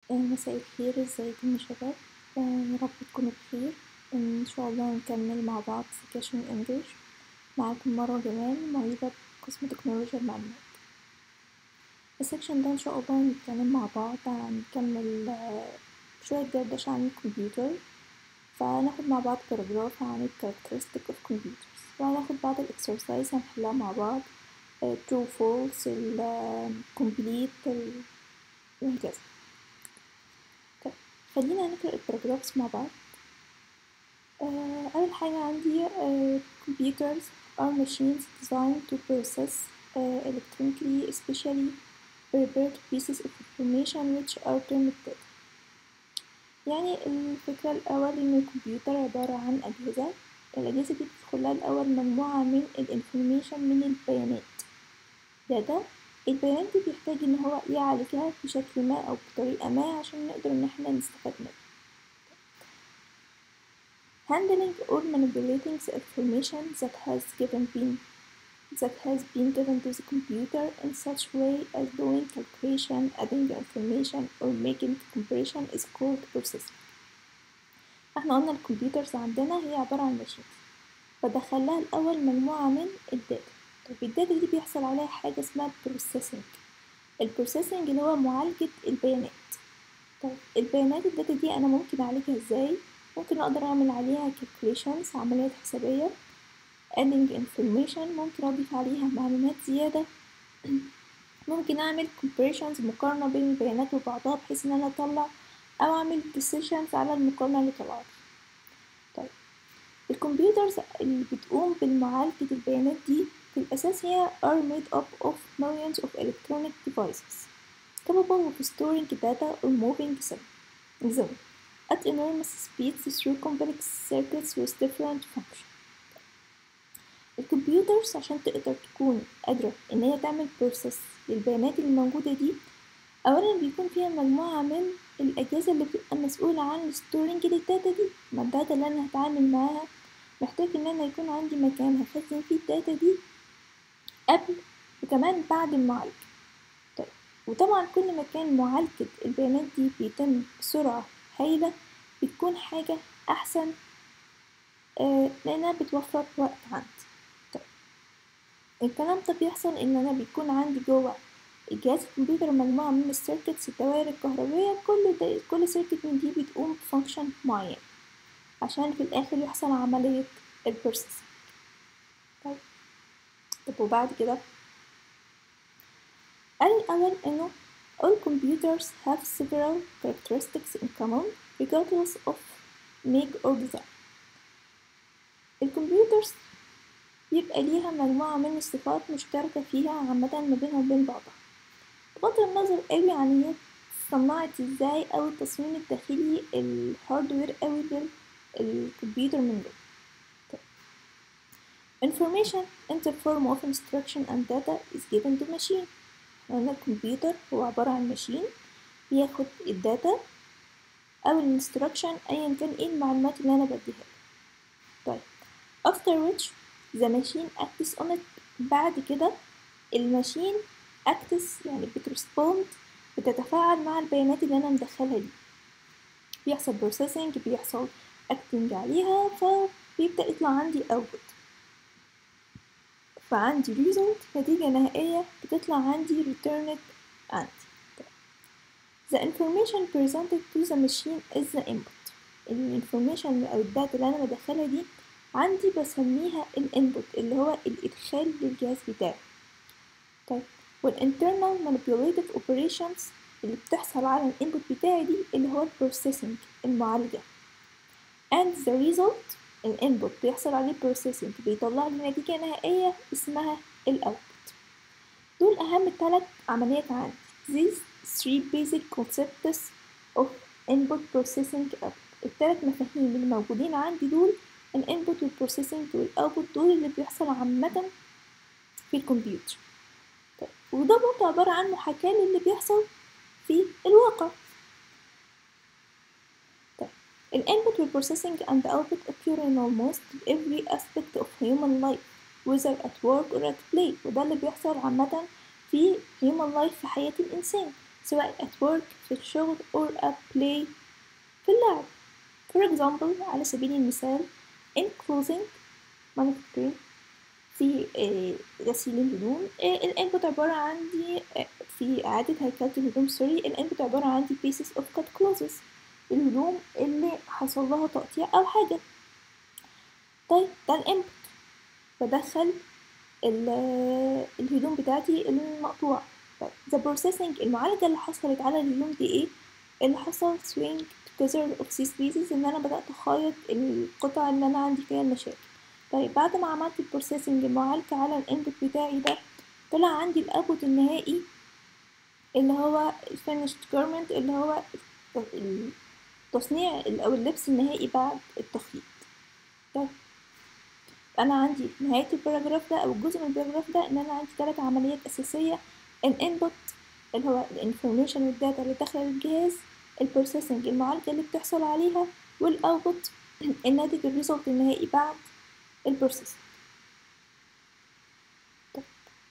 مساء الخير ازيكم يا شباب آه، يا رب تكونوا بخير ان شاء الله نكمل مع بعض سكاشن انجلش معاكم مروة جمال معيدة بقسم تكنولوجيا المعلومات السكشن ده ان شاء الله هنتكلم مع بعض هنكمل آه، شوية دردشة عن الكمبيوتر فهناخد مع بعض باراجراف عن الكاركترستيك اوف كمبيوترز وهناخد بعض الاكسرسايز هنحلها مع بعض آه، true false ال آه، complete ال- وهكذا طيب خلينا نقرأ الباراجرافز مع بعض آه، أول حاجة عندي آه، computers are machines designed to process uh, electronically especially prepared pieces of information which are termed data يعني الفكرة الأول إن الكمبيوتر عبارة عن أجهزة الأجهزة دي بتدخلها الأول مجموعة من الانفورميشن من البيانات داتا البيانات دي بيحتاج إن هو يعالجها بشكل ما أو بطريقة ما عشان نقدر إن احنا نستفاد منها handling or manipulating the information that has given been that has been given to the computer in such way as doing calculation, adding information or making comparison is called processing. احنا قلنا الكمبيوترز عندنا هي عبارة عن ماشينز بدخلها الأول مجموعة من الداتا طب الداتا دي بيحصل عليها حاجة اسمها processing البروسيسنج اللي هو معالجة البيانات طيب البيانات الداتا دي أنا ممكن أعالجها ازاي ممكن أقدر أعمل عليها calculations عمليات حسابية adding information ممكن أضيف عليها معلومات زيادة ممكن أعمل comparisons مقارنة بين البيانات وبعضها بحيث إن أنا أطلع أو أعمل decisions على المقارنة اللي طلعت طيب الكمبيوترز اللي بتقوم بالمعالجة البيانات دي في الأساس هي are made up of millions of electronic devices capable of storing data or moving them them at enormous speeds through complex circuits with different functions الكمبيوترز عشان تقدر تكون قادرة إن هي تعمل بروسيس للبيانات اللي موجودة دي أولا بيكون فيها مجموعة من الأجهزة اللي بتبقى مسؤولة عن الستورنج للداتا دي ما الداتا اللي أنا هتعامل معاها محتاج إن أنا يكون عندي مكان هخزن فيه الداتا دي قبل وكمان بعد المعالجة طيب وطبعا كل ما كان معالجة البيانات دي بيتم بسرعة هايلة بتكون حاجة أحسن آه لأنها بتوفر وقت عندي طيب الكلام ده بيحصل إن أنا بيكون عندي جوه الجهاز الكمبيوتر مجموعة من السيركتس الدوائر الكهربية كل دا كل سيركت من دي بتقوم بفانكشن معين عشان في الآخر يحصل عملية البروسيس طيب طب وبعد كده قال الأول إنه all computers have several characteristics in common regardless of make or design الكمبيوترز يبقى ليها مجموعة من الصفات مشتركة فيها عامة ما بينها وبين بعضها بغض النظر قوي عن هي صنعت ازاي أو التصميم الداخلي الهاردوير قوي للكمبيوتر من جوه طيب. Information in the form of instruction and data is given to machine قلنا الكمبيوتر هو عبارة عن ماشين بياخد الداتا أو الانستراكشن أيا كان ايه المعلومات اللي أنا بديها له. طيب after which the machine acts on it بعد كده الماشين acts يعني بترسبوند بتتفاعل مع البيانات اللي أنا مدخلها دي بيحصل processing بيحصل acting عليها فبيبدأ يطلع عندي output فعندي result نتيجة نهائية بتطلع عندي returned عندي The information presented to the machine is the input الانفورميشن أو الداتا اللي أنا بدخلها دي عندي بسميها الانبوت اللي هو الإدخال للجهاز بتاعي طيب والinternal manipulative operations اللي بتحصل على الانبوت بتاعي دي اللي هو البروسيسنج المعالجة and the result الانبوت بيحصل عليه processing بيطلع لي نتيجة نهائية اسمها الاوتبوت دول أهم ثلاث عمليات عندي these three basic concepts of input processing output الثلاث مفاهيم اللي موجودين عندي دول الانبوت والبروسيسنج والاوتبوت دول اللي بيحصل عامة في الكمبيوتر طيب وده برضه عبارة عن محاكاة للي بيحصل في الواقع طيب الانبوت والبروسيسنج and output occur in almost every aspect of human life whether at work or at play وده اللي بيحصل عامة في human life في حياة الإنسان سواء at work في الشغل or at play في اللعب for example على سبيل المثال in clothing manufacturing في آه، غسيل الهدوم الانبوت عبارة عندي آه، في إعادة هيكلة الهدوم سوري الانبوت عبارة عندي pieces of cut clothes الهدوم اللي حصل لها تقطيع أو حاجة طيب ده الانبوت بدخل ال- الهدوم بتاعتي المقطوعة طيب the processing المعالجة اللي حصلت على الهدوم دي ايه اللي حصل swing together of these pieces ان انا بدأت اخيط القطع اللي انا عندي فيها المشاكل طيب بعد ما عملت البروسيسنج المعالجة على الانبوت بتاعي ده طلع عندي الاوتبوت النهائي اللي هو finished garment اللي هو التصنيع او اللبس النهائي بعد التخييط طيب انا عندي نهاية الباراجراف ده او الجزء من الباراجراف ده ان انا عندي ثلاث عمليات اساسية الانبوت اللي هو الانفورميشن والداتا اللي داخل الجهاز البروسيسنج المعالجة اللي بتحصل عليها والاوتبوت الناتج الريزلت النهائي بعد البروسيس طيب.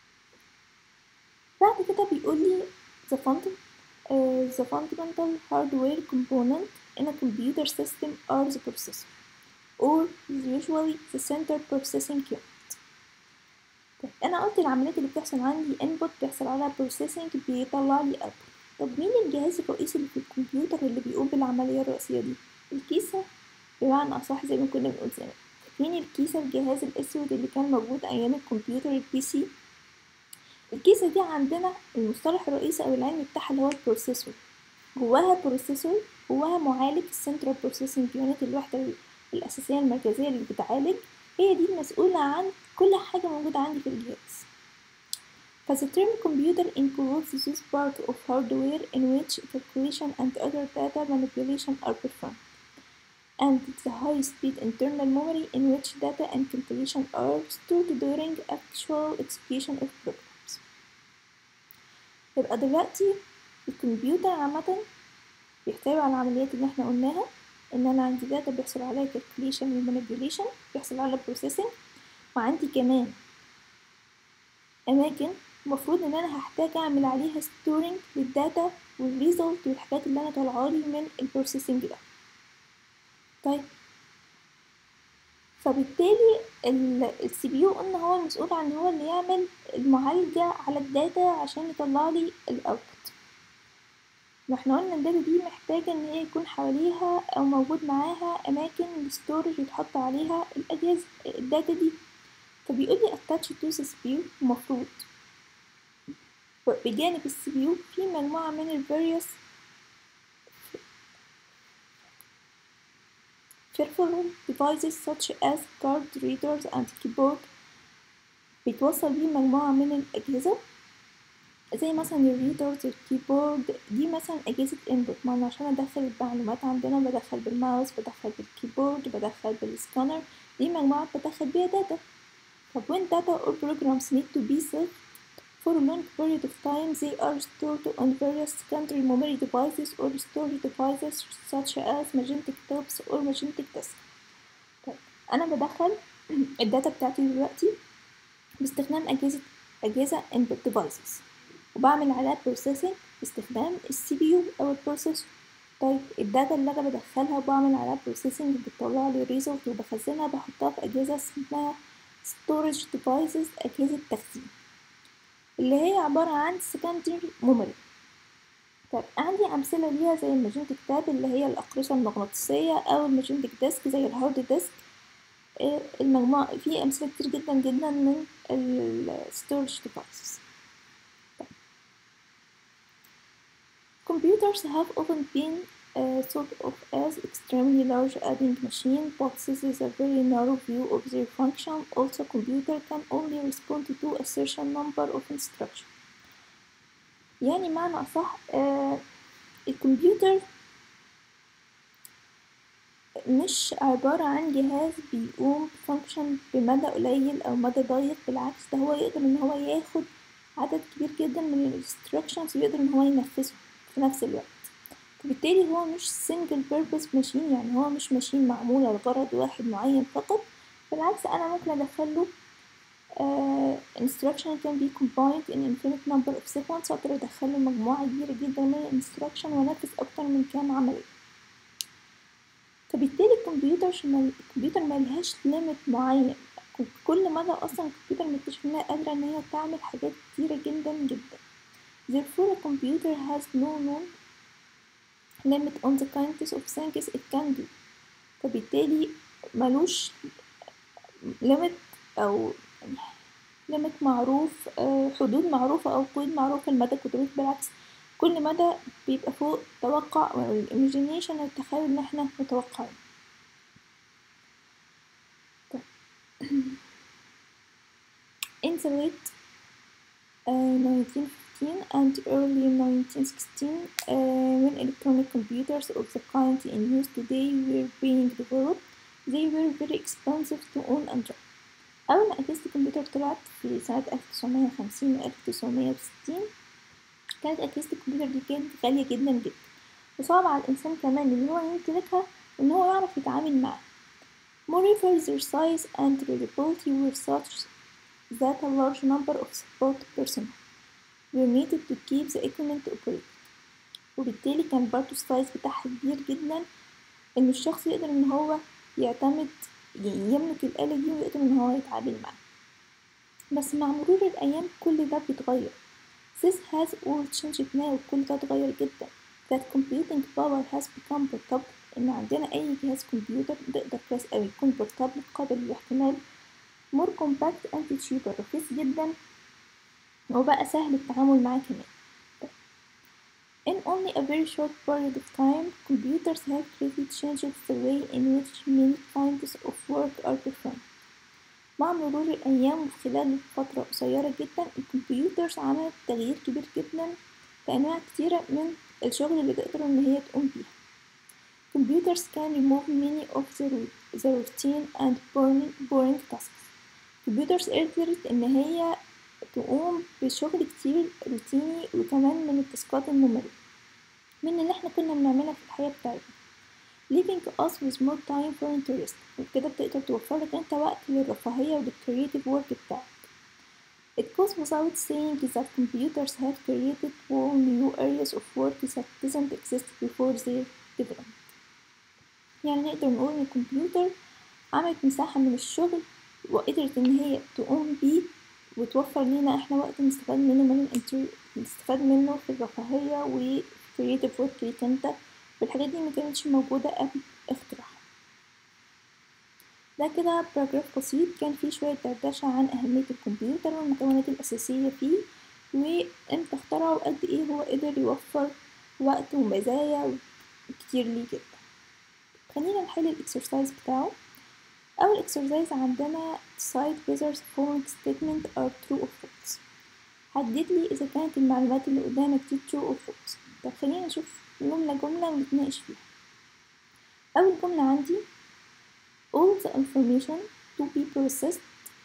بعد كده بيقول لي the fundamental uh, the fundamental hardware component in a computer system are the processor or usually the center processing unit طيب انا قلت العمليات اللي بتحصل عندي input بيحصل عليها processing بيطلع لي output طب مين الجهاز الرئيسي اللي في الكمبيوتر اللي بيقوم بالعملية الرئيسية دي الكيسة بمعنى أصح زي ما كنا بنقول زمان فاكرين الكيسة الجهاز الأسود اللي كان موجود أيام الكمبيوتر البي سي الكيسة دي عندنا المصطلح الرئيسي أو العلمي بتاعها اللي هو البروسيسور جواها بروسيسور جواها معالج السنترال بروسيسنج يونت الوحدة الأساسية المركزية اللي بتعالج هي دي المسؤولة عن كل حاجة موجودة عندي في الجهاز فthe term computer includes this part of hardware in which calculation and other data manipulation are performed and the high-speed internal memory in which data and calculation are stored during actual execution of programs يبقى دلوقتي الكمبيوتر عامة بيحتوي على العمليات اللي احنا قلناها ان انا عندي داتا بيحصل عليها calculation ومانيبيوليشن بيحصل عليها processing وعندي كمان اماكن المفروض ان انا هحتاج اعمل عليها ستورنج للداتا والريزلت والحاجات اللي انا طالعالي من البروسيسنج ده طيب فبالتالي السي بي يو قلنا هو المسؤول عن هو اللي يعمل المعالجة على الداتا عشان يطلع لي الاوتبوت ما احنا قلنا الداتا دي محتاجة ان هي يكون حواليها او موجود معاها اماكن الستورج يتحط عليها الاجهزة الداتا دي فبيقول لي attach to the CPU المفروض بجانب السي بي يو في مجموعة من ال various peripheral devices such as card readers and keyboard بيتوصل بيه مجموعة من الأجهزة زي مثلا الريدرز الكيبورد دي مثلا أجهزة input ما أنا عشان أدخل المعلومات عندنا بدخل بالماوس بدخل بالكيبورد بدخل بالسكانر دي مجموعة بدخل بيها داتا طب when data or programs need to be saved for a long period of time they are stored on various secondary memory devices or storage devices such as magnetic tabs or magnetic disk طيب أنا بدخل الداتا بتاعتي دلوقتي باستخدام أجهزة أجهزة input devices وبعمل عليها processing باستخدام السي بي يو أو البروسيسور طيب الداتا اللي أنا بدخلها وبعمل عليها processing بتطلع لي result وبخزنها بحطها في أجهزة اسمها storage devices أجهزة تخزين اللي هي عبارة عن secondary memory طيب عندي أمثلة ليها زي الماجنتيك تاب اللي هي الأقرصة المغناطيسية أو الماجنتيك ديسك زي الهارد ديسك المجموعة في أمثلة كتير جدا جدا من ال storage devices طيب. Computers have often been uh, thought of as extremely large adding machine, but this is a very narrow view of their function. Also, computer can only respond to a certain number of instructions. يعني معنى أصح آه الكمبيوتر مش عبارة عن جهاز بيقوم بفانكشن بمدى قليل أو مدى ضيق بالعكس ده هو يقدر إن هو ياخد عدد كبير جدا من الانستراكشنز ويقدر إن هو ينفذه في نفس الوقت فبالتالي هو مش single purpose machine يعني هو مش ماشين معمولة لغرض واحد معين فقط بالعكس أنا ممكن أدخله uh, instruction can be combined in infinite number of sequence أقدر أدخله مجموعة كبيرة جدا من instruction وأنفذ أكتر من كام عملية فبالتالي الكمبيوتر الكمبيوتر ملهاش ليميت معين كل مدى أصلا الكمبيوتر مكتشف إنها قادرة إن هي تعمل حاجات كتيرة جدا جدا therefore a computer has no known limit on the kinds of things it can do فبالتالي ملوش limit أو ليميت معروف حدود معروفة أو قيود معروفة لمدى قدرته بالعكس كل مدى بيبقى فوق توقع أو الإيميجينيشن التخيل إن احنا متوقعين In the late uh, 1915 and early 1916 uh, when electronic computers of the kind in use today were being developed they were very expensive to own and run أول ما أجهزة الكمبيوتر طلعت في سنة ألف تسعمية وخمسين وألف تسعمية وستين كانت أجهزة الكمبيوتر دي كانت غالية جدا جدا وصعب على الإنسان كمان إن هو يمتلكها وإن هو يعرف يتعامل معاها Moreover their size and reliability were such that a large number of support personnel were needed to keep the equipment operating وبالتالي كان برضه السايز بتاعها كبير جدا إن الشخص يقدر إن هو يعتمد يملك الآلة دي ويقدر إن هو يتعامل معاها بس مع مرور الأيام كل ده بيتغير This has all changed now كل ده اتغير جدا that computing power has become portable إن عندنا أي جهاز كمبيوتر نقدر كويس أوي يكون portable قابل للاحتمال more compact and cheaper رخيص جدا وبقى سهل التعامل معاه كمان In only a very short period of time, computers have greatly changed the way in which many kinds of work are performed. مع مرور الأيام وخلال فترة قصيرة جدا الكمبيوترز عملت تغيير كبير جدا في أنواع كتيرة من الشغل اللي تقدر إن هي تقوم بيها. Computers can remove many of the, the routine and boring, boring tasks. Computers قدرت إن هي تقوم بشغل كتير روتيني وكمان من التاسكات المملة من اللي احنا كنا بنعملها في الحياة بتاعتنا leaving us with more time for interest وبكده بتقدر توفر لك انت وقت للرفاهية وللكرياتيف ورك بتاعك It goes without saying that computers have created whole new areas of work that didn't exist before their development يعني نقدر نقول ان الكمبيوتر عملت مساحة من الشغل وقدرت ان هي تقوم بيه وتوفر لينا احنا وقت نستفاد منه من الانتر نستفاد منه في الرفاهية و creative work ليك انت والحاجات دي مكانتش موجودة قبل اختراعها ده كده باراجراف بسيط كان فيه شوية دردشة عن أهمية الكمبيوتر والمكونات الأساسية فيه وامتى اخترعه وقد ايه هو قدر يوفر وقت ومزايا كتير ليه جدا خلينا نحل الاكسرسايز بتاعه أول اكسرسايز عندنا decide whether the following statement are true or false حدد لي إذا كانت المعلومات اللي قدامك دي true or false طب خلينا نشوف جملة جملة ونتناقش فيها أول جملة عندي all the information to be processed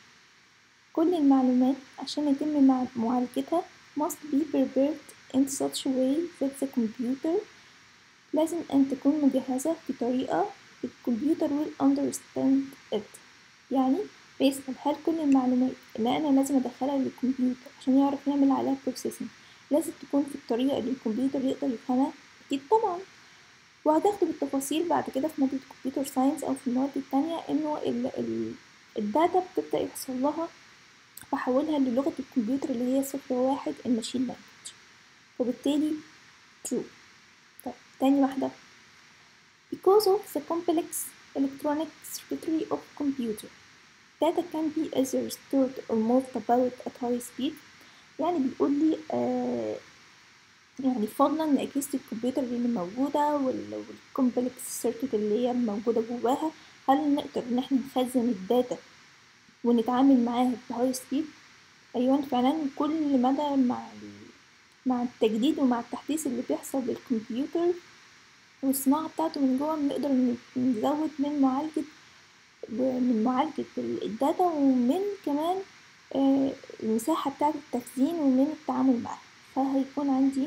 كل المعلومات عشان يتم معالجتها must be prepared in such a way that the computer لازم أن تكون مجهزة بطريقة الكمبيوتر will understand it يعني بيسأل هل كل المعلومات اللي أنا لازم أدخلها للكمبيوتر عشان يعرف يعمل عليها processing لازم تكون في الطريقة اللي الكمبيوتر يقدر يفهمها أكيد طبعا وهتاخدوا بالتفاصيل بعد كده في مادة كمبيوتر ساينس أو في المواد التانية إنه ال ال الداتا بتبدأ يحصل لها بحولها للغة الكمبيوتر اللي هي صفر واحد الماشين لانجوج وبالتالي true طيب تاني واحدة because of the complex electronic circuitry of computer data can be either stored or moved about at high speed يعني بيقول لي آه يعني فضلا ان اجهزه الكمبيوتر اللي موجوده والكومبلكس سيركت اللي هي موجوده جواها هل نقدر ان احنا نخزن الداتا ونتعامل معاها بهاي سبيد ايوه فعلا كل مدى مع مع التجديد ومع التحديث اللي بيحصل للكمبيوتر والصناعه بتاعته من جوه بنقدر نزود من معالجه من معالجه الداتا ومن كمان المساحة بتاعة التخزين ومن التعامل معاها فهيكون عندي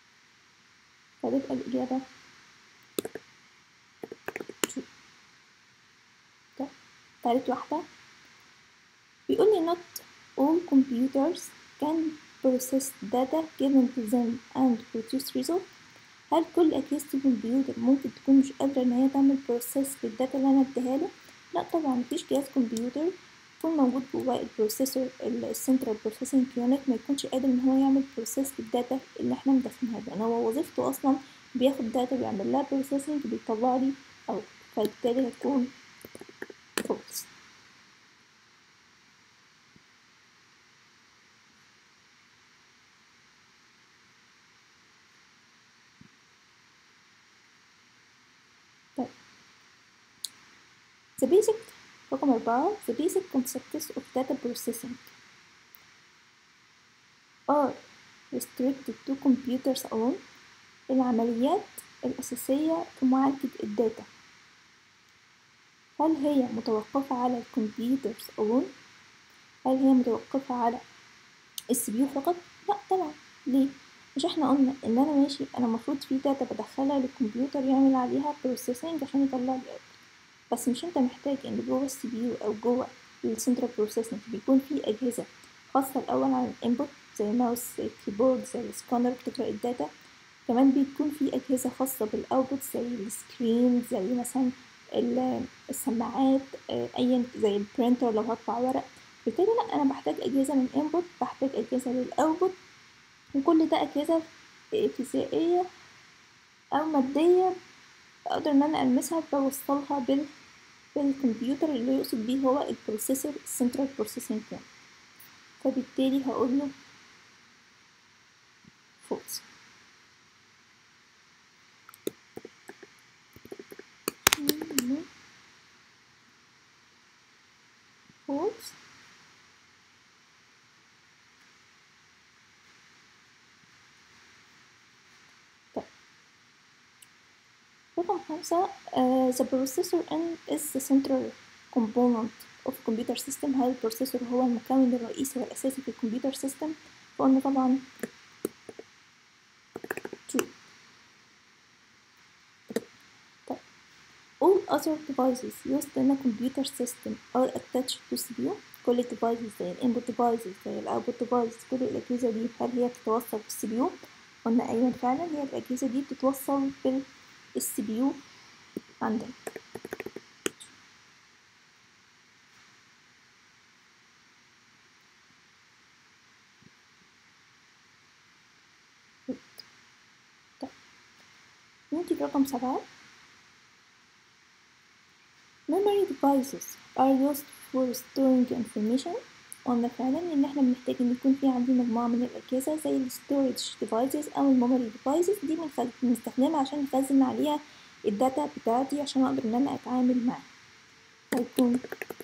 فتبقى الإجابة تالت واحدة بيقول لي not all computers can process data given to them and produce result هل كل أجهزة الكمبيوتر ممكن تكون مش قادرة إن هي تعمل بروسيس للداتا اللي أنا اديها له؟ لأ طبعا مفيش جهاز كمبيوتر يكون موجود جواه البروسيسور السنترال بروسيسنج يونت ما يكونش قادر إن هو يعمل بروسيس للداتا اللي احنا مدخلينها له، لأن هو وظيفته أصلا بياخد داتا بيعمل لها بروسيسنج بيطلع لي أوت فبالتالي هتكون false طيب the basic رقم أربعة the basic concepts of data processing are restricted to computers alone العمليات الأساسية في معالجة الداتا هل هي متوقفة على الكمبيوترز alone؟ هل هي متوقفة على السي بي فقط؟ لأ طبعا ليه؟ مش احنا قلنا ان انا ماشي انا المفروض في داتا بدخلها للكمبيوتر يعمل عليها بروسيسنج عشان يطلع لي بس مش انت محتاج ان جوه السي بي يو او جوه السنترال بروسيسنج بيكون في اجهزه خاصه الاول عن الانبوت زي الماوس زي الكيبورد زي السكانر بتقرا الداتا كمان بيكون في اجهزه خاصه بالاوتبوت زي السكرين زي مثلا السماعات ايا زي البرينتر لو هطبع ورق بالتالي لا انا بحتاج اجهزه للانبوت بحتاج اجهزه للاوتبوت وكل ده اجهزه فيزيائيه او ماديه اقدر ان انا المسها بوصلها بال بالكمبيوتر اللي يقصد بيه هو البروسيسور السنترال بروسيسنج يونت فبالتالي هقول له false false رقم خمسة uh, the processor and is the central component of computer system هل البروسيسور هو المكون الرئيسي والأساسي في الكمبيوتر سيستم فقلنا طبعا true طيب all other devices used in a computer system are attached to CPU كل devices زي الانبوت devices زي الاوتبوت devices كل الأجهزة دي هل هي بتتوصل بالسي بي يو؟ قلنا أيوة فعلا هي الأجهزة دي بتتوصل بال السي بي يو عندنا طيب نيجي لرقم سبعة memory devices are used for storing information قلنا فعلا ان احنا بنحتاج ان يكون في عندي مجموعة من الاجهزة زي ال storage devices او الميموري devices دي بنستخدمها عشان نخزن عليها الداتا بتاعتي عشان اقدر ان انا اتعامل معاها هيكون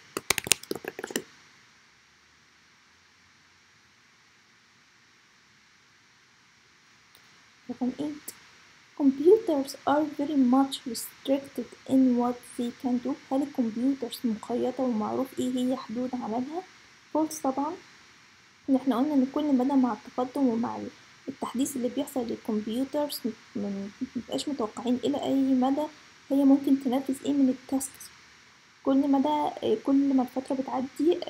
رقم 8 computers are very much restricted in what they can do هل الكمبيوترز مقيدة ومعروف ايه هي حدود عملها فولس طبعا ان احنا قلنا ان كل مدى مع التقدم ومع التحديث اللي بيحصل للكمبيوترز مبقاش متوقعين الى اي مدى هي ممكن تنفذ ايه من التاسكس كل مدى كل ما الفترة بتعدي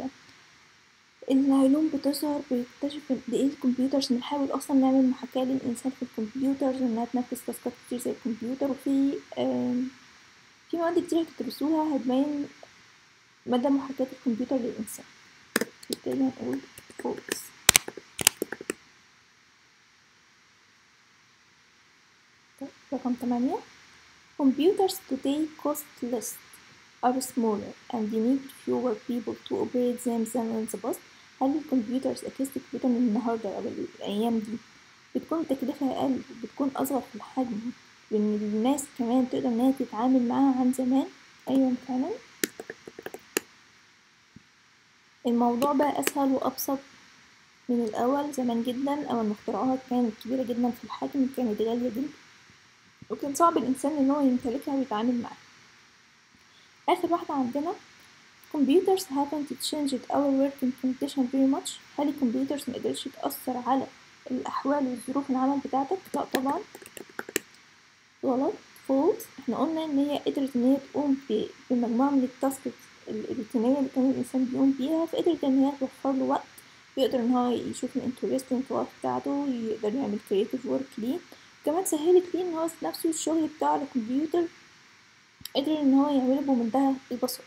العلوم بتظهر بيكتشف قد ايه الكمبيوترز بنحاول اصلا نعمل محاكاة للانسان في الكمبيوترز انها تنفذ تاسكات كتير زي الكمبيوتر وفي في مواد كتير هتدرسوها هتبين مدى محاكاة الكمبيوتر للإنسان بالتالي هنقول false رقم تمانية computers today cost less are smaller and you need fewer people to operate them than in the past هل الكمبيوترز أجهزة الكمبيوتر من النهاردة أو الأيام دي بتكون تكلفة أقل وبتكون أصغر في الحجم وإن الناس كمان تقدر إنها تتعامل معاها عن زمان أيوة فعلا الموضوع بقى أسهل وأبسط من الأول زمان جدا أو المخترعات كانت كبيرة جدا في الحجم كانت غالية جدا وكان صعب الإنسان إن هو يمتلكها ويتعامل معاها آخر واحدة عندنا computers haven't changed our working condition very much هل الكمبيوترز مقدرش تأثر على الأحوال والظروف العمل بتاعتك؟ لأ طبعا غلط فولس احنا قلنا إن هي قدرت إن هي تقوم بمجموعة من التاسكس الروتينية اللي كان الإنسان بيقوم بيها فقدرت إن هي توفر له وقت يقدر إن هو يشوف الانترستنج ورك بتاعته يقدر يعمل كريتيف ورك ليه كمان سهلت ليه إن هو نفسه الشغل بتاعه على الكمبيوتر قدر إن هو يعمله بمنتهى البساطة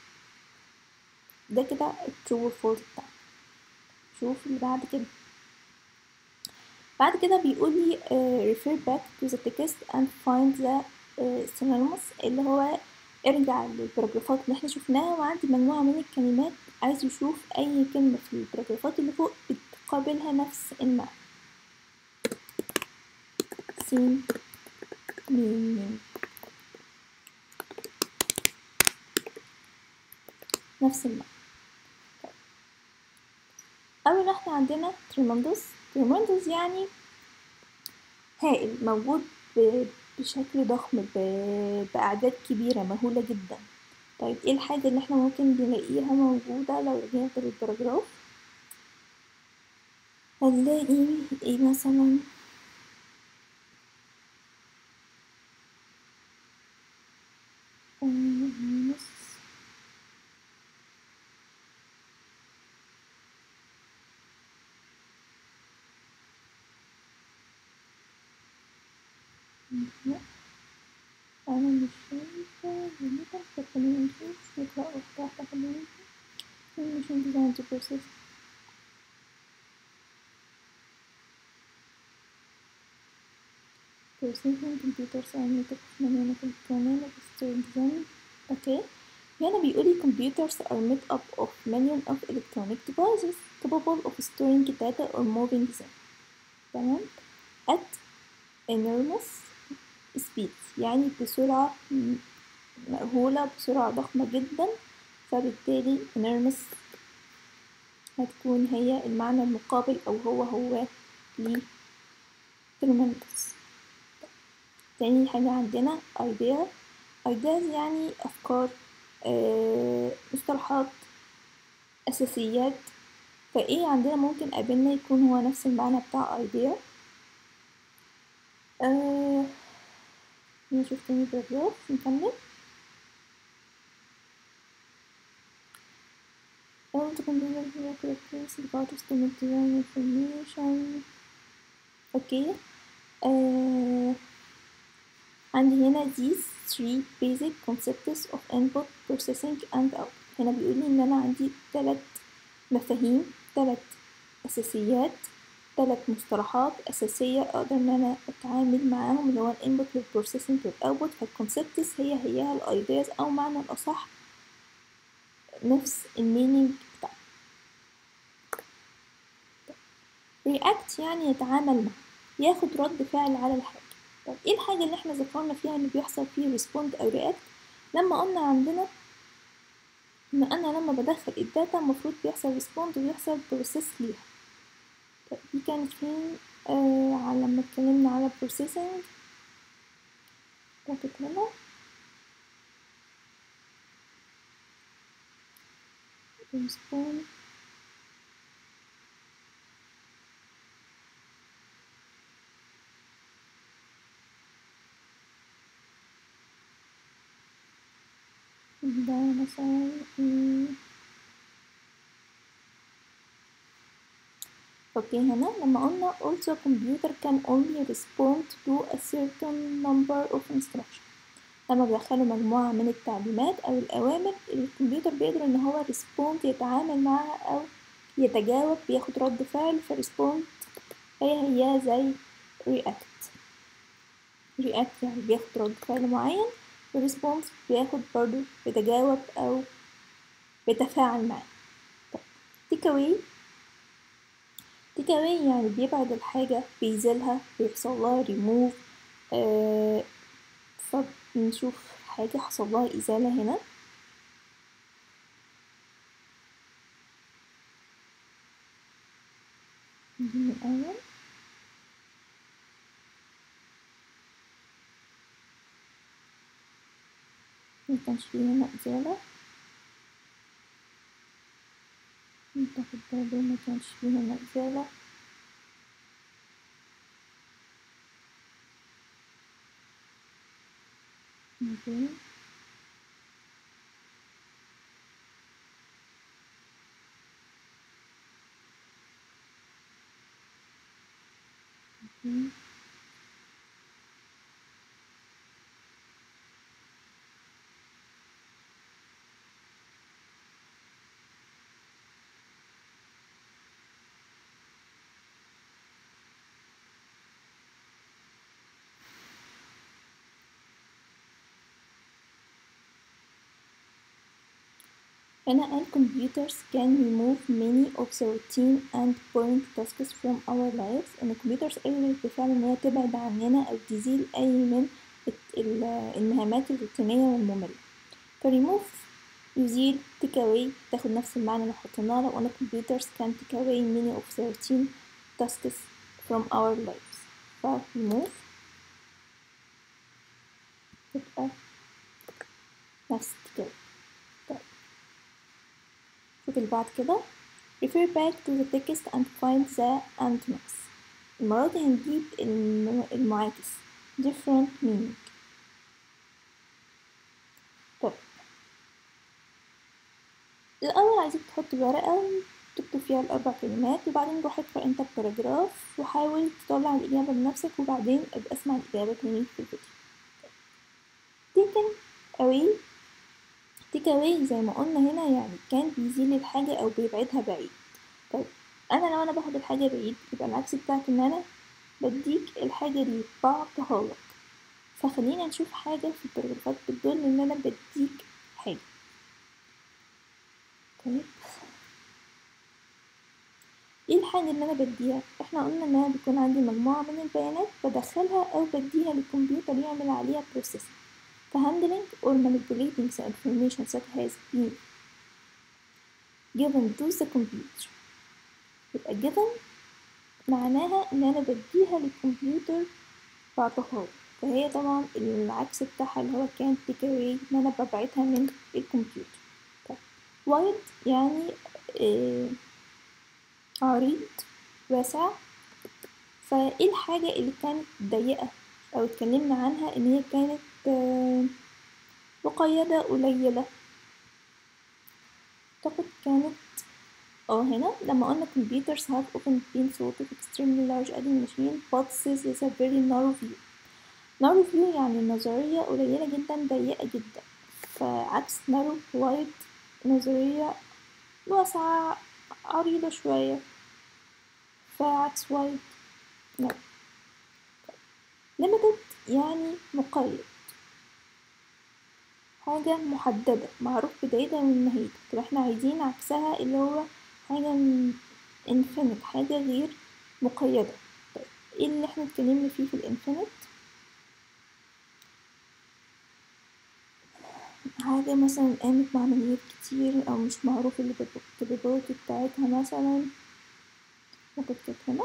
ده كده الترو والفولس بتاعنا شوف اللي بعد كده بعد كده بيقول لي uh, refer back to the text and find the uh, synonyms اللي هو ارجع للبراجرافات اللي احنا شفناها وعندي مجموعة من الكلمات عايز يشوف أي كلمة في البراجرافات اللي فوق بتقابلها نفس المعنى سين ميم ميم نفس المعنى أول واحدة عندنا tremendous tremendous يعني هائل موجود بشكل ضخم بأعداد كبيرة مهولة جدا طيب ايه الحاجة اللي احنا ممكن نلاقيها موجودة لو رجعنا للبراجراف هنلاقي ايه مثلا أنا مش شايفة هنا طب خلينا نشوف نقرأ واحدة خلينا نشوف machine design to process processing computers and network dynamic dynamic design okay هنا بيقولي computers are made up of million of electronic devices capable of storing data or moving them تمام at enormous speed يعني بسرعة مأهولة بسرعة ضخمة جدا فبالتالي enormous هتكون هي المعنى المقابل أو هو هو ل tremendous تاني حاجة عندنا idea ideas يعني أفكار آه، مصطلحات أساسيات فإيه عندنا ممكن قابلنا يكون هو نفس المعنى بتاع idea آه نشوف تاني باراجراف نكمل all the computer characters about estimate design information اوكي آه عندي هنا these three basic concepts of input processing and output هنا بيقول لي ان انا عندي ثلاث مفاهيم ثلاث اساسيات ثلاث مصطلحات أساسية أقدر إن أنا أتعامل معاهم اللي هو الانبوت والبروسيسنج والأوتبوت فالكونسبتس هي هيها الأيدياز أو معنى الأصح نفس المينينج بتاعها رياكت يعني يتعامل مع ياخد رد فعل على الحاجة طب ايه الحاجة اللي احنا ذكرنا فيها ان بيحصل فيه ريسبوند او رياكت لما قلنا عندنا ان انا لما بدخل الداتا المفروض بيحصل ريسبوند ويحصل بروسيس ليها طب دي كانت فين آه على لما اتكلمنا على processing كانت هنا respond ده مثلا اوكي هنا لما قلنا also computer can only respond to a certain number of instructions لما بيدخلوا مجموعة من التعليمات أو الأوامر الكمبيوتر بيقدر إن هو respond يتعامل معها أو يتجاوب بياخد رد فعل فريسبوند هي هي زي react react يعني بياخد رد فعل معين والريسبونس بياخد برضو بيتجاوب أو بيتفاعل معاه تيك أواي تيك أواي يعني بيبعد الحاجة بيزيلها بيحصل لها ريموف آه فبنشوف حاجة حصل لها إزالة هنا دي من الأول مكانش فيه هنا إزالة ناخد برضه مكانش فيه هنا إزالة اوكي هنا قال computers can remove many of the routine and boring tasks from our lives إن الكمبيوترز قدرت بالفعل إن هي تبعد عننا أو تزيل أي من المهامات الروتينية والمملة ف remove يزيل take away تاخد نفس المعنى اللي حطيناه لو قلنا computers can take away many of the routine tasks from our lives ف remove تبقى نفس take away شوف اللي بعد كده refer back to the text and find the antonyms المرة دي هنجيب المعاكس different meaning طب الأول عايزك تحط ورقة تكتب فيها الأربع كلمات وبعدين روح اقرأ انت الباراجراف وحاول تطلع الإجابة بنفسك وبعدين ابقى اسمع الإجابة تاني في الفيديو taken away تيك اواي زي ما قلنا هنا يعني كان بيزيل الحاجة أو بيبعدها بعيد طيب أنا لو أنا باخد الحاجة بعيد يبقى العكس بتاعك إن أنا بديك الحاجة دي بعطيها لك فخلينا نشوف حاجة في الباراجرافات بتدل إن أنا بديك حاجة طيب ايه الحاجة اللي أنا بديها؟ احنا قلنا إن أنا بيكون عندي مجموعة من البيانات بدخلها أو بديها للكمبيوتر يعمل عليها processing handling or manipulating the information that has been given to the computer يبقى given معناها ان انا بديها للكمبيوتر بعطيها فهي طبعا العكس بتاعها اللي هو كان take away ان انا ببعتها من الكمبيوتر طيب wide يعني آه عريض واسع فايه الحاجة اللي كانت ضيقة او اتكلمنا عنها ان هي كانت مقيدة قليلة أعتقد كانت اه هنا لما قلنا computers have often been thought of extremely large adding machine but this is a very narrow view narrow view يعني نظرية قليلة جدا ضيقة جدا فعكس narrow wide نظرية واسعة عريضة شوية فعكس wide narrow limited يعني مقيد حاجة محددة معروف بدايتها من نهايتها طب احنا عايزين عكسها اللي هو حاجة infinite حاجة غير مقيدة طيب ايه اللي احنا اتكلمنا فيه في الانفينيت حاجة مثلا قامت بعمليات كتير أو مش معروف الكابابيلتي بتاعتها مثلا ممكن كانت هنا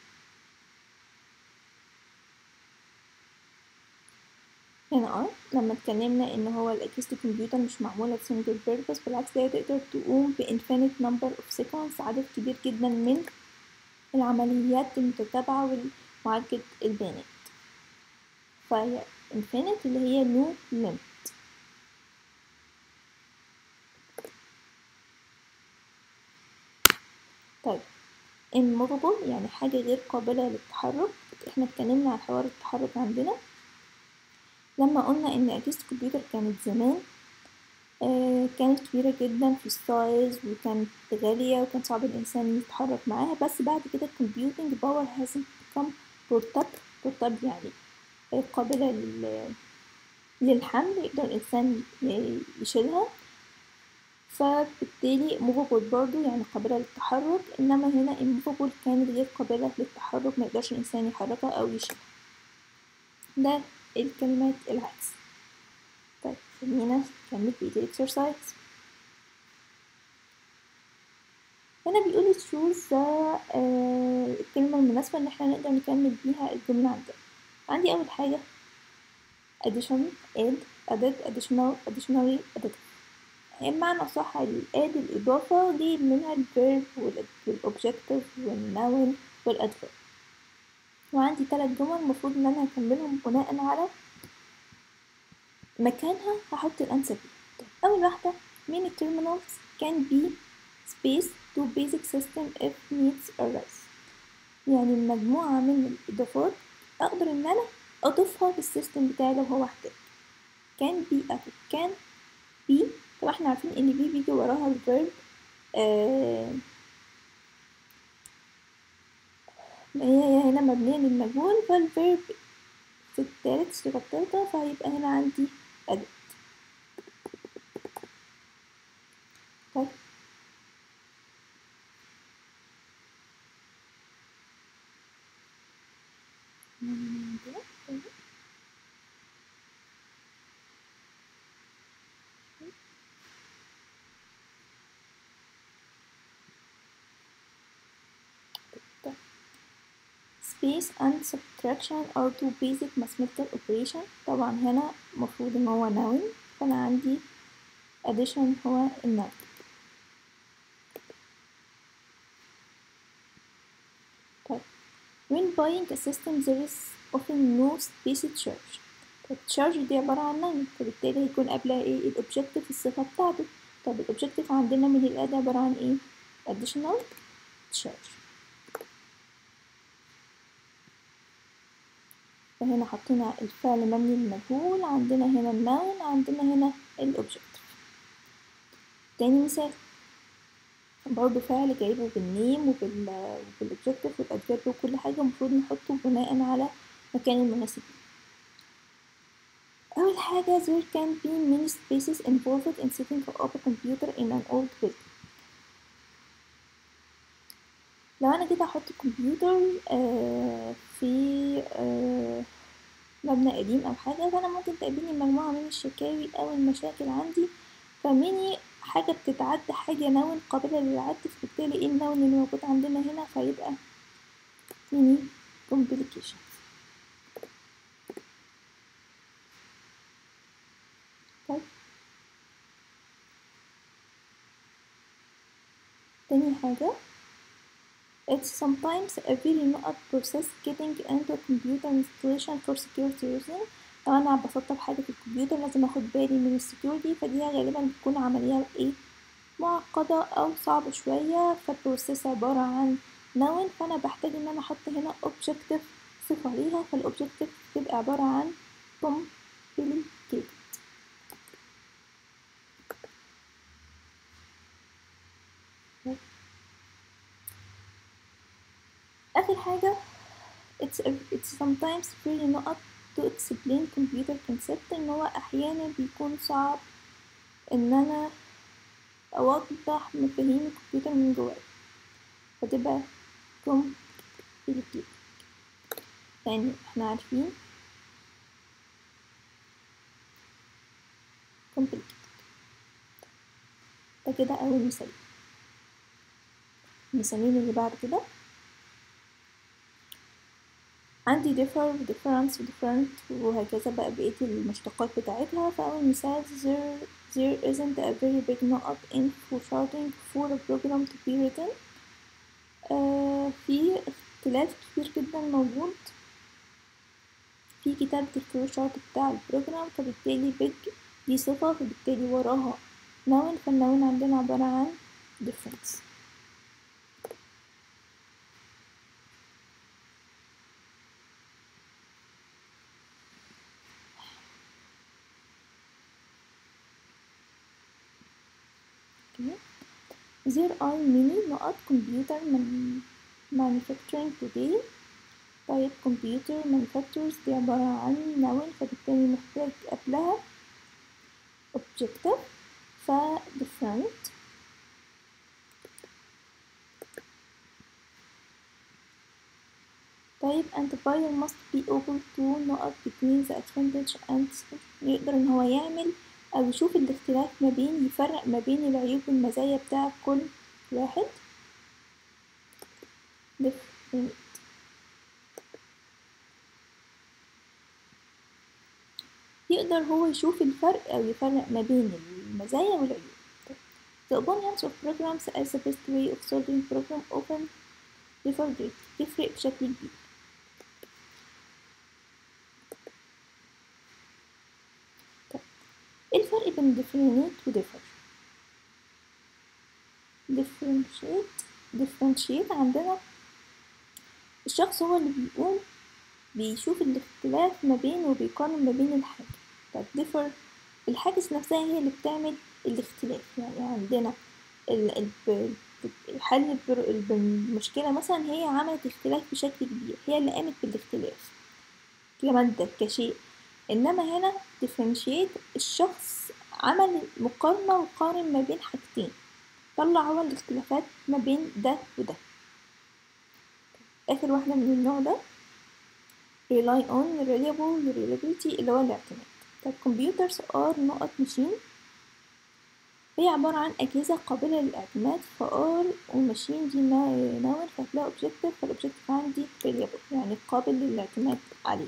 هنا اه لما اتكلمنا ان هو الاجهزة الكمبيوتر مش معمولة سنجل بيربس بالعكس هي تقدر تقوم بانفينيت نمبر اوف سيكونds عدد كبير جدا من العمليات المتتابعة ومعالجة البيانات فهي infinite اللي هي no limit طيب immovable يعني حاجة غير قابلة للتحرك احنا اتكلمنا عن حوار التحرك عندنا لما قلنا ان اجهزة الكمبيوتر كانت زمان آه كانت كبيرة جدا في السايز وكانت غالية وكان صعب الانسان يتحرك معاها بس بعد كده الكمبيوتنج باور has become portable portable يعني آه قابلة لل للحمل يقدر الانسان يشيلها فبالتالي موفابل برضو يعني قابلة للتحرك انما هنا immovable كانت غير قابلة للتحرك ما يقدرش الانسان يحركها او يشيلها ده الكلمات العكس طيب خلينا نكمل بقية الإكسرسايز هنا بيقول choose آه الكلمة المناسبة إن احنا نقدر نكمل بيها الجملة عندنا عندي أول حاجة addition add added additional additionally added بمعنى صح add الإضافة دي منها الفيرب والobjective والnoun والadverb وعندي تلات جمل المفروض ان انا هكملهم بناء على مكانها هحط الانسر طيب اول واحدة many terminals can be spaced to basic system if needs arise يعني مجموعة من الإضافات أقدر إن أنا أضيفها للسيستم بتاعي لو هو احتاج كان بي أكل كان بي طبعا احنا عارفين إن بي بيجي وراها الفيرب آه هي هنا مبنية للمجهول فالفيرب في التالت الصيغة التالتة فهيبقى هنا عندي أداة طيب space and subtraction are two basic mathematical operation طبعا هنا مفروض ان هو noun فانا عندي addition هو الnoun طيب when buying a system there is often no space charge التشارج دي عبارة عن noun فبالتالي هيكون قبلها ايه الأوبجكتيف الصفة بتاعته طب الأوبجكتيف عندنا من الأداة عبارة عن ايه additional charge فهنا حطينا الفعل مبني للمجهول عندنا هنا النون عندنا هنا الأوبجكتيف تاني مثال برضه فعل جايبه بالنيم وبال وبالأوبجكتيف والأدفيرب وكل حاجة المفروض نحطه بناء على مكان المناسب أول حاجة there can be many spaces involved in setting up a computer in an old building لو أنا كده أحط الكمبيوتر آه في آه مبنى قديم أو حاجة فأنا ممكن تقابلني مجموعة من الشكاوي أو المشاكل عندي فميني حاجة بتتعد حاجة نون قابلة للعد فبالتالي ايه النون اللي موجود عندنا هنا فيبقى ميني complications طيب تاني حاجة It's sometimes a very not process getting into a computer installation for security reason لو أنا بسطب حاجة في الكمبيوتر لازم أخد بالي من السكيورتي فدي غالبا بتكون عملية ايه معقدة أو صعبة شوية فالبروسيس عبارة عن نون فأنا بحتاج إن أنا أحط هنا objective صفة ليها فالobjective تبقى عبارة عن complicated آخر حاجة it's, it's sometimes very not to explain computer concept إن هو أحيانا بيكون صعب إن أنا أوضح مفاهيم الكمبيوتر من جوايا فتبقى complicated يعني احنا عارفين complicated ده كده أول مثال المثالين اللي بعد كده عندي differ difference different وهكذا بقى بقية المشتقات بتاعتها فأول مثال there, there isn't a very big نقط in foreshortening for a program to be written آه في اختلاف كبير جدا موجود في كتابة الفلوشارت بتاع البروجرام فبالتالي big دي صفة فبالتالي وراها noun فالنون عندنا عبارة عن difference There are many نقط computer man manufacturing today طيب computer manufacturers دي عبارة عن noun فبالتالي محتاج قبلها objective ف different طيب and the buyer must be able to نقط between the advantage and يقدر ان هو يعمل أو يشوف الاختلاف ما بين يفرق ما بين العيوب والمزايا بتاع كل واحد different يقدر هو يشوف الفرق أو يفرق ما بين المزايا والعيوب The opponents of programs as the best way of solving problem often differ تفرق بشكل كبير ايه الفرق بين differentiate و differ differentiate differentiate عندنا الشخص هو اللي بيقوم بيشوف الاختلاف ما بين وبيقارن ما بين الحاجة طب differ الحاجز نفسها هي اللي بتعمل الاختلاف يعني عندنا ال- ال- حل البر- المشكلة مثلا هي عملت اختلاف بشكل كبير هي اللي قامت بالاختلاف كمادة كشيء إنما هنا differentiate الشخص عمل مقارنة وقارن ما بين حاجتين طلع هو الاختلافات ما بين ده وده آخر واحدة من النوع ده rely on reliable reliability اللي هو الاعتماد طب computers are نقط machine هي عبارة عن أجهزة قابلة للاعتماد فار وماشين دي نون فهتلاقي objective فالobjective عندي reliable يعني قابل للاعتماد عليه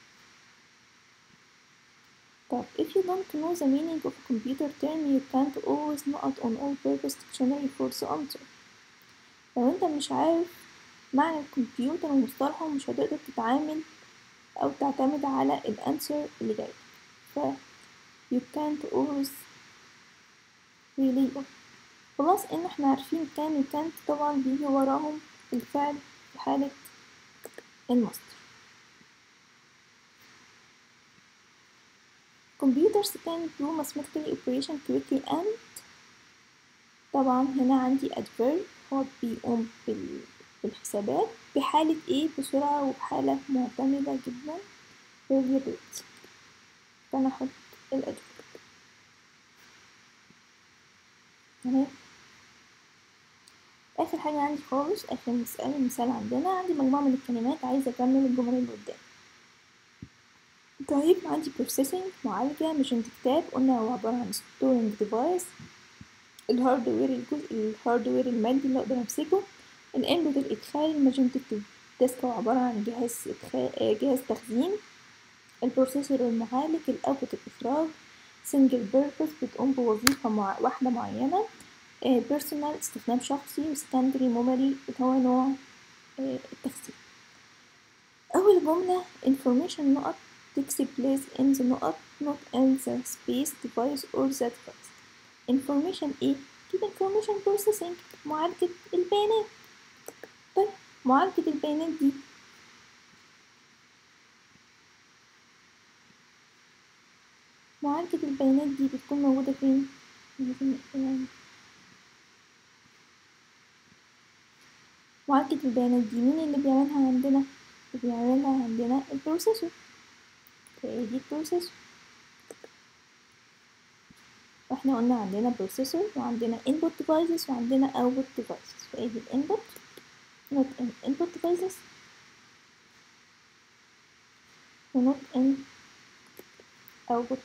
طب if you don't know the meaning of a computer term you can't always not on all purpose dictionary for the answer لو انت مش عارف معنى الكمبيوتر ومصطلحه مش هتقدر تتعامل أو تعتمد على الأنسر اللي جاي ف you can't always reliable خلاص ان احنا عارفين كان وكانت طبعا بيجي وراهم الفعل في حالة المصدر computers can do mathematical operation quickly and طبعا هنا عندي adverb هو بيقوم بال- بالحسابات بحالة ايه بسرعة وبحالة معتمدة جدا reliability فأنا أحط الadverb تمام آخر حاجة عندي خالص آخر مسألة مثال عندنا عندي مجموعة من الكلمات عايزة أكمل الجمل اللي قدام طيب عندي processing معالجة ميجنت كتاب قلنا هو عبارة عن storing device الهاردوير الجزء الهاردوير المادي اللي أقدر أمسكه الانبوت الإدخال الماجنتيك ديسك هو عبارة عن جهاز إدخال جهاز تخزين البروسيسور المعالج الأوتبوت الإخراج سنجل بيربز بتقوم بوظيفة مع واحدة معينة بيرسونال استخدام شخصي وسكندري ميموري هو نوع التخزين أول جملة information نقط takes place in the نقط not in the space device or that device information ايه؟ كده information processing معالجة البيانات طيب معالجة البيانات دي معالجة البيانات دي بتكون موجودة فين؟ معالجة البيانات دي مين اللي بيعملها عندنا؟ اللي بيعملها عندنا البروسيسور فايه دي البروسيسور واحنا قلنا عندنا بروسيسور وعندنا input devices وعندنا output devices فايه دي الانبوت not in input devices و not in output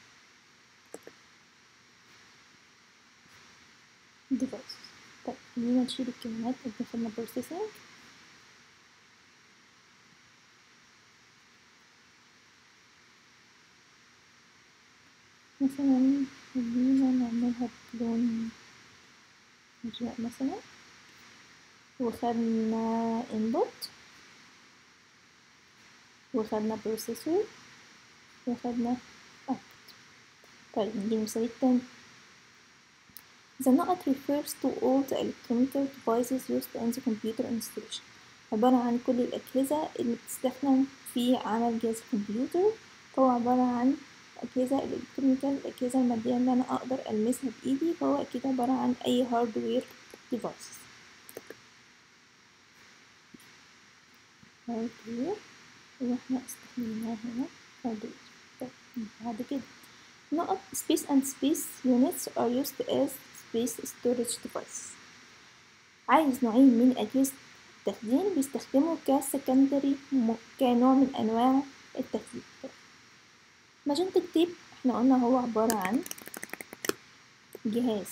devices طيب خلينا نشيل الكلمات اللي دخلنا processing مثلا خلينا نعملها بلون أزرق مثلا وخدنا input وخدنا processor وخدنا output طيب نجي المثال التاني The نقط refers to all the electronic devices used in the computer installation عبارة عن كل الأجهزة اللي بتستخدم في عمل جهاز الكمبيوتر فهو عبارة عن أجهزة الإلكترونيكال الأجهزة المادية اللي أنا أقدر ألمسها بإيدي فهو أكيد عبارة عن أي هاردوير devices هاردوير واحنا استخدمناه هنا هاردوير طيب بعد كده نقط space and space units are used as space storage devices عايز نوعين من أجهزة التخزين بيستخدموا كسكندري كنوع من أنواع التخزين ماجنتيك تيب احنا قلنا هو عبارة عن جهاز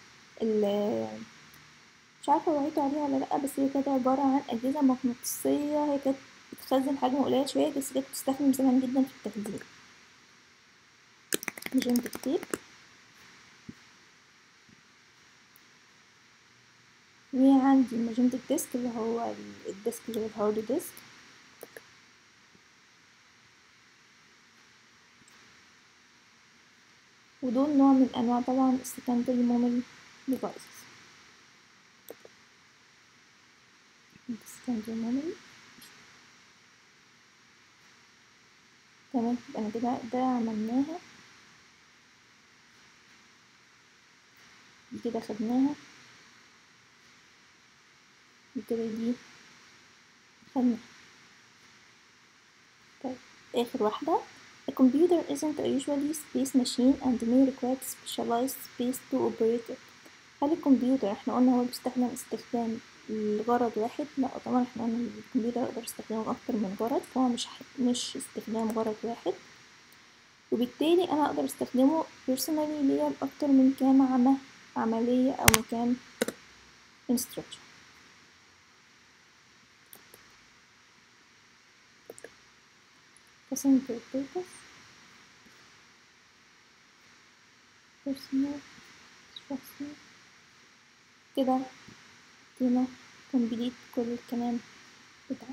مش عارفة وعيتوا عليها ولا لأ بس هي كانت عبارة عن أجهزة مغناطيسية هي كانت بتخزن حجم قليل شوية بس كانت بتستخدم زمان جدا في التخزين ماجنتيك تيب وعندي ماجنتيك ديسك اللي هو الديسك اللي هو الهارد ديسك ودول نوع من أنواع طبعا السكندري ميموري ديفايسز السكندري ميموري تمام يبقى أنا كده ده عملناها دي كده خدناها دي كده دي خدناها طيب آخر واحدة A computer isn't a usually space machine and may require specialized space to operate it. هل الكمبيوتر احنا قلنا هو بيستخدم استخدام لغرض واحد لا طبعا احنا قلنا الكمبيوتر اقدر استخدامه اكتر من غرض فهو مش مش استخدام غرض واحد وبالتالي انا اقدر استخدمه personally ليا باكتر من كام عمل عملية او مكان instruction simple purpose personal instruction كده حطينا كومبليت كل الكلام بتاعنا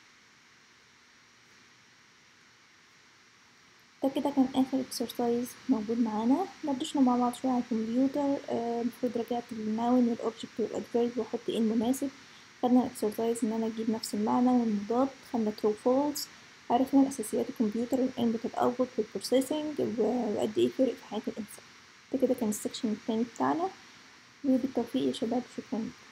ده كده كان اخر اكسرسايز موجود معانا ندشنا مع بعض شويه على الكمبيوتر المفروض آه رجعت للناون والاوبجكت والادفيرب واحط ايه المناسب خدنا الاكسرسايز ان انا اجيب نفس المعنى والمضاد خدنا ترو فولس عرفنا الاساسيات الكمبيوتر والانبوت والاوتبوت والبروسيسنج وقد ايه فرق في حياه الانسان ده كده كان السكشن التاني بتاعنا وبالتوفيق يا شباب شكرا